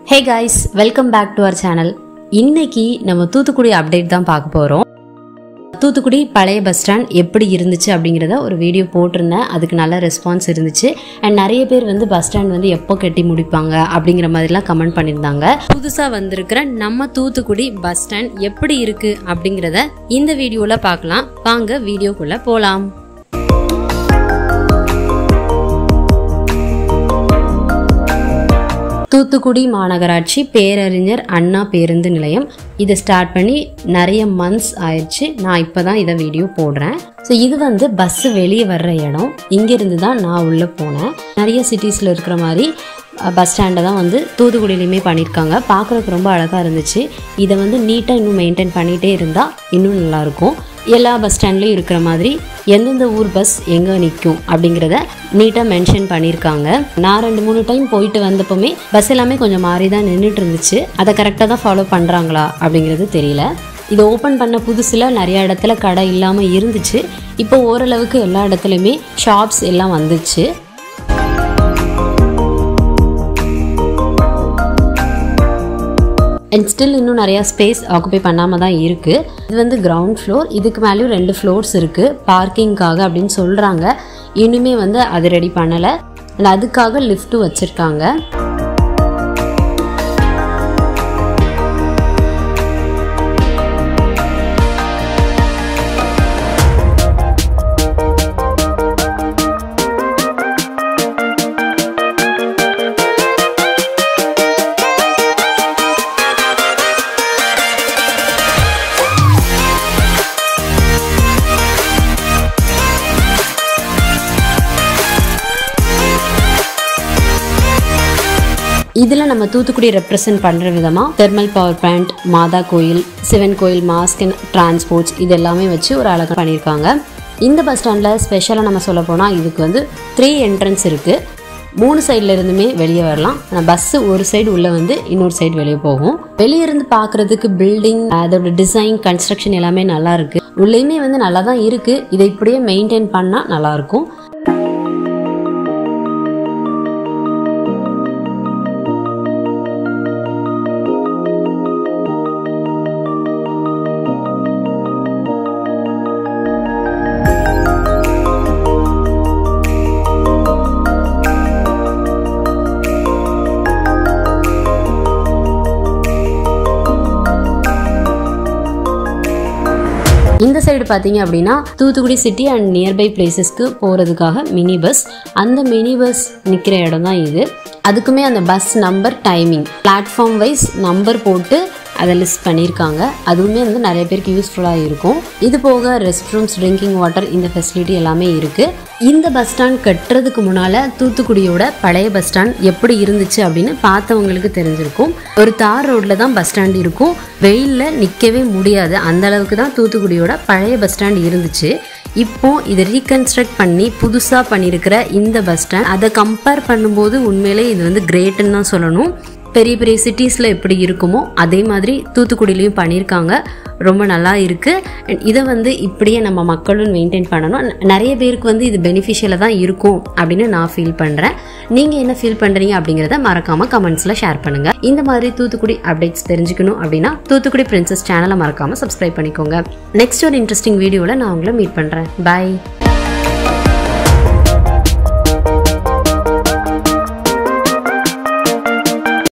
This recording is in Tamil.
hey guys welcome back to our channel இன்னைக்கு நம்ம தூத்துக்குடி அப்டேட் தான் பார்க்க போகிறோம் தூத்துக்குடி பழைய பஸ் ஸ்டாண்ட் எப்படி இருந்துச்சு அப்படிங்கிறத ஒரு வீடியோ போட்டிருந்தேன் அதுக்கு நல்ல ரெஸ்பான்ஸ் இருந்துச்சு அண்ட் நிறைய பேர் வந்து பஸ் ஸ்டாண்ட் வந்து எப்போ கட்டி முடிப்பாங்க அப்படிங்கிற மாதிரிலாம் கமெண்ட் பண்ணியிருந்தாங்க புதுசாக வந்திருக்கிற நம்ம தூத்துக்குடி பஸ் ஸ்டாண்ட் எப்படி இருக்கு அப்படிங்கிறத இந்த வீடியோவில் பார்க்கலாம் வாங்க வீடியோக்குள்ளே போகலாம் தூத்துக்குடி மாநகராட்சி பேரறிஞர் அண்ணா பேருந்து நிலையம் இதை ஸ்டார்ட் பண்ணி நிறைய மந்த்ஸ் ஆயிடுச்சு நான் இப்போ தான் இதை வீடியோ போடுறேன் ஸோ இது வந்து பஸ்ஸு வெளியே வர்ற இடம் இங்கேருந்து தான் நான் உள்ளே போனேன் நிறைய சிட்டிஸில் இருக்கிற மாதிரி பஸ் ஸ்டாண்டை தான் வந்து தூத்துக்குடியிலையுமே பண்ணியிருக்காங்க பார்க்குறதுக்கு ரொம்ப அழகாக இருந்துச்சு இதை வந்து நீட்டாக இன்னும் மெயின்டைன் பண்ணிகிட்டே இருந்தால் இன்னும் நல்லாயிருக்கும் எல்லா பஸ் ஸ்டாண்ட்லேயும் இருக்கிற மாதிரி எந்தெந்த ஊர் பஸ் எங்கே நிற்கும் அப்படிங்கிறத நீட்டாக மென்ஷன் பண்ணியிருக்காங்க நான் ரெண்டு மூணு டைம் போயிட்டு வந்தப்போமே பஸ் எல்லாமே கொஞ்சம் மாறி தான் நின்றுட்டு இருந்துச்சு அதை கரெக்டாக தான் ஃபாலோ பண்ணுறாங்களா அப்படிங்கிறது தெரியல இதை ஓப்பன் பண்ண புதுசில் நிறைய இடத்துல கடை இல்லாமல் இருந்துச்சு இப்போ ஓரளவுக்கு எல்லா இடத்துலையுமே ஷாப்ஸ் எல்லாம் வந்துச்சு அண்ட் ஸ்டில் இன்னும் நிறையா ஸ்பேஸ் ஆக்குபை பண்ணாமல் தான் இருக்குது இது வந்து கிரவுண்ட் ஃப்ளோர் இதுக்கு மேலேயும் ரெண்டு ஃப்ளோர்ஸ் இருக்குது பார்க்கிங்காக அப்படின்னு சொல்கிறாங்க இன்னுமே வந்து அது ரெடி பண்ணலை அண்ட் அதுக்காக லிஃப்ட்டும் வச்சுருக்காங்க இதில் நம்ம தூத்துக்குடி ரெப்ரசன்ட் பண்ணுற விதமாக தெர்மல் பவர் பிளான்ட் மாதா கோயில் சிவன் கோயில் மாஸ்க் அண்ட் டிரான்ஸ்போர்ட்ஸ் இது எல்லாமே வச்சு ஒரு அழகாக பண்ணியிருக்காங்க இந்த பஸ் ஸ்டாண்டில் ஸ்பெஷலாக நம்ம சொல்ல போனால் இதுக்கு வந்து த்ரீ என்ட்ரன்ஸ் இருக்குது மூணு சைடில் இருந்துமே வெளியே வரலாம் ஆனால் பஸ்ஸு ஒரு சைடு உள்ளே வந்து இன்னொரு சைடு வெளியே போகும் வெளியே இருந்து பார்க்குறதுக்கு பில்டிங் அதோட டிசைன் கன்ஸ்ட்ரக்ஷன் எல்லாமே நல்லா இருக்குது உள்ளேயுமே வந்து நல்லா தான் இருக்குது இதை இப்படியே மெயின்டைன் பண்ணால் நல்லாயிருக்கும் இந்த சைடு பார்த்தீங்க அப்படின்னா தூத்துக்குடி சிட்டி அண்ட் நியர்பை பிளேசஸ்க்கு போகிறதுக்காக மினி பஸ் அந்த மினி பஸ் நிற்கிற இடம் தான் இது அதுக்குமே அந்த bus number timing platform wise number போட்டு அதை லிஸ்ட் பண்ணியிருக்காங்க அதுவுமே வந்து நிறைய பேருக்கு யூஸ்ஃபுல்லாக இருக்கும் இது போக ரெஸ்ட் ரூம்ஸ் ட்ரிங்கிங் வாட்டர் இந்த ஃபெசிலிட்டி எல்லாமே இருக்குது இந்த பஸ் ஸ்டாண்ட் கட்டுறதுக்கு முன்னால் தூத்துக்குடியோட பழைய பஸ் ஸ்டாண்ட் எப்படி இருந்துச்சு அப்படின்னு பார்த்தவங்களுக்கு தெரிஞ்சிருக்கும் ஒரு தார் ரோட்டில் தான் பஸ் ஸ்டாண்ட் இருக்கும் வெயிலில் நிற்கவே முடியாது அந்த அளவுக்கு தான் தூத்துக்குடியோட பழைய பஸ் ஸ்டாண்ட் இருந்துச்சு இப்போ இதை ரீகன்ஸ்ட்ரக்ட் பண்ணி புதுசாக பண்ணியிருக்கிற இந்த பஸ் ஸ்டாண்ட் அதை கம்பேர் பண்ணும்போது உண்மையிலே இது வந்து கிரேட்டுன்னு தான் சொல்லணும் பெரிய பெரிய சிட்டிஸில் எப்படி இருக்குமோ அதே மாதிரி தூத்துக்குடியிலையும் பண்ணியிருக்காங்க ரொம்ப நல்லா இருக்குது இதை வந்து இப்படியே நம்ம மக்களும் மெயின்டைன் பண்ணணும் நிறைய பேருக்கு வந்து இது பெனிஃபிஷியலாக தான் இருக்கும் அப்படின்னு நான் ஃபீல் பண்ணுறேன் நீங்கள் என்ன ஃபீல் பண்ணுறீங்க அப்படிங்கிறத மறக்காமல் கமெண்ட்ஸில் ஷேர் பண்ணுங்கள் இந்த மாதிரி தூத்துக்குடி அப்டேட்ஸ் தெரிஞ்சுக்கணும் அப்படின்னா தூத்துக்குடி பிரின்சஸ் சேனலை மறக்காமல் சப்ஸ்கிரைப் பண்ணிக்கோங்க நெக்ஸ்ட் ஒரு இன்ட்ரெஸ்டிங் வீடியோவில் நான் உங்களை மீட் பண்ணுறேன் பாய்